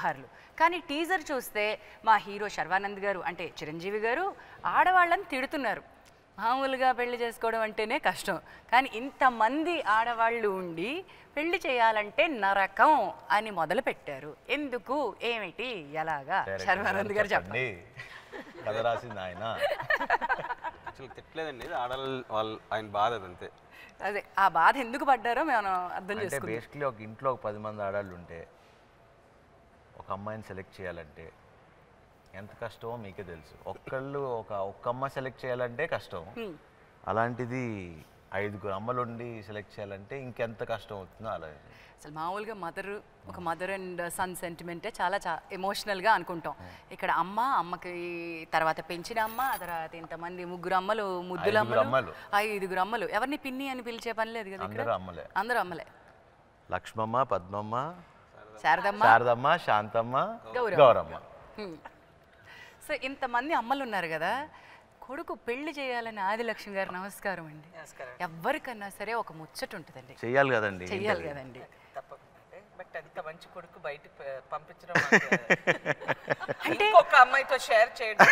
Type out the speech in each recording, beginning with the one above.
వ్యవహారాలు కానీ టీజర్ చూస్తే మా హీరో శర్వానంద్ గారు అంటే చిరంజీవి గారు ఆడవాళ్ళని తిడుతున్నారు మామూలుగా పెళ్లి చేసుకోవడం అంటేనే కష్టం కానీ ఇంతమంది ఆడవాళ్ళు ఉండి పెళ్లి చేయాలంటే నరకం అని మొదలు పెట్టారు ఎందుకు ఏమిటి ఎలాగా శర్వానంద్ గారు చెప్పండి కథ రాసింది ఆయన యాక్చువల్లీ తిట్టలేదండి ఇది ఆడవాళ్ళ వాళ్ళ ఆయన బాధ అది అంతే అదే ఆ బాధ ఎందుకు పడ్డారో మేము అర్థం అంటే చేసుకుంటాం బేసిక్లీ ఒక ఇంట్లో ఒక పది మంది ఆడాళ్ళు ఉంటే ఒక అమ్మాయిని సెలెక్ట్ చేయాలంటే ఎంత కష్టమో మీకే తెలుసు ఒక్కళ్ళు ఒక ఒక్క అమ్మ సెలెక్ట్ చేయాలంటే కష్టం అలాంటిది ఐదుగురు అమ్మలు ఉండి సెలెక్ట్ చేయాలంటే ఇంకెంత కష్టం అవుతుందో ఆలోచించండి అసలు మామూలుగా మదర్ ఒక మదర్ అండ్ సన్ సెంటిమెంటే చాలా చా ఎమోషనల్గా అనుకుంటాం ఇక్కడ అమ్మ అమ్మకి తర్వాత పెంచిన అమ్మ ఆ తర్వాత ఇంతమంది ముగ్గురు అమ్మలు ముద్దుల ఐదుగురు అమ్మలు అమ్మలు. ఐదుగురు అమ్మలు ఎవరిని పిన్ని అని పిలిచే పని లేదు కదా ఇక్కడ అందరూ అమ్మలే అందరూ అమ్మలే లక్ష్మమ్మ పద్మమ్మ శారదమ్మ శారదమ్మ శాంతమ్మ గౌరమ్మ. గౌరమ్మ సో ఇంతమంది అమ్మలు ఉన్నారు కదా కొడుకు పెళ్లి చేయాలని ఆదిలక్ష్మి గారు నమస్కారం అండి ఎవరికన్నా సరే ఒక ముచ్చట ఉంటుందండి చెయ్యాలి కదండి చెయ్యాలి కదండి తప్పకుండా బట్ అంత మంచి కొడుకు బయట పంపించడం మాకు- ఇంకొక అమ్మాయితో షేర్ చేయడం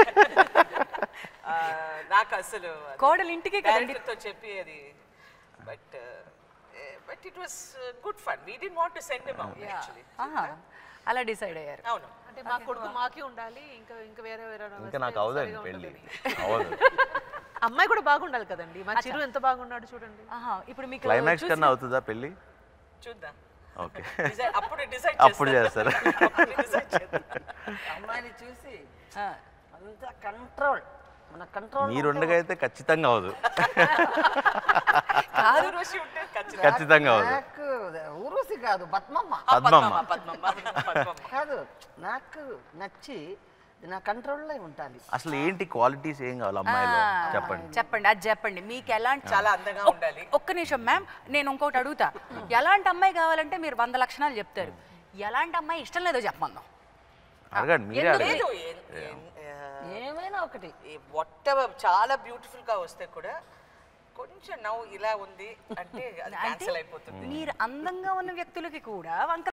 ఆ, నాకు అసలు అది కోడలు ఇంటికే కదండి director తో చెప్పి అది but but it was good fun we did want to send him out actually ఆహా, అలా డిసైడ్ అయ్యారు అవును అంటే మా కొడుకు మాకే ఉండాలి ఇంకా ఇంకా వేరే వేరే వాళ్ళు ఇంకా వస్తే నాకు అవదండి సరిగా పెళ్ళి ఉండదని. అవదు అమ్మాయి కూడా బాగుండాలి కదండి మా చిరు ఎంత బాగున్నాడు చూడండి ఆహా, ఇప్పుడు మీకు క్లైమాక్స్ చూసి- కన్నా అవుతుందా పెళ్ళి చూద్దాం ఓకే Decide- అప్పుడు డిసైడ్ అప్పుడు చేస్తారు అప్పుడు decide చేద్దాం. అమ్మాయిని చూసి ఆ, అంత కంట్రోల్ మన కంట్రోల్ మీరుండగా అయితే ఖచ్చితంగా అవదు ఊర్వశి ఉంటే ఖచ్చితంగా ఖచ్చితంగా అవదు నాకు ఊరుసి కాదు పద్మమ్మ పద్మమ్మ పద్మమ్మ పద్మమ్మ కాదు నాకు నచ్చి నా కంట్రోల్లో ఉండాలి అసలు ఏంటి క్వాలిటీస్ ఏం కావాలి అమ్మాయిలో చెప్పండి చెప్పండి అది చెప్పండి మీకు ఎలాంటి చాలా అందంగా ఉండాలి ఒక్క నిమిషం మ్యామ్ నేను ఇంకోటి అడుగుతా ఎలాంటి అమ్మాయి కావాలంటే మీరు వంద లక్షణాలు చెప్తారు ఎలాంటి అమ్మాయి ఇష్టం లేదో చెప్పమందాం అడగండి మీరే ఎందుకు? అడగండి లేదు ఏం- ఏం- ఏమైనా ఒకటి వాట్ ఎవర్ చాలా బ్యూటిఫుల్ గా వస్తే కూడా కొంచెం నవ్వు ఇలా ఉంది అంటే అది అంటే క్యాన్సిల్ అయిపోతుంది మీరు అందంగా ఉన్న వ్యక్తులకి కూడా వంక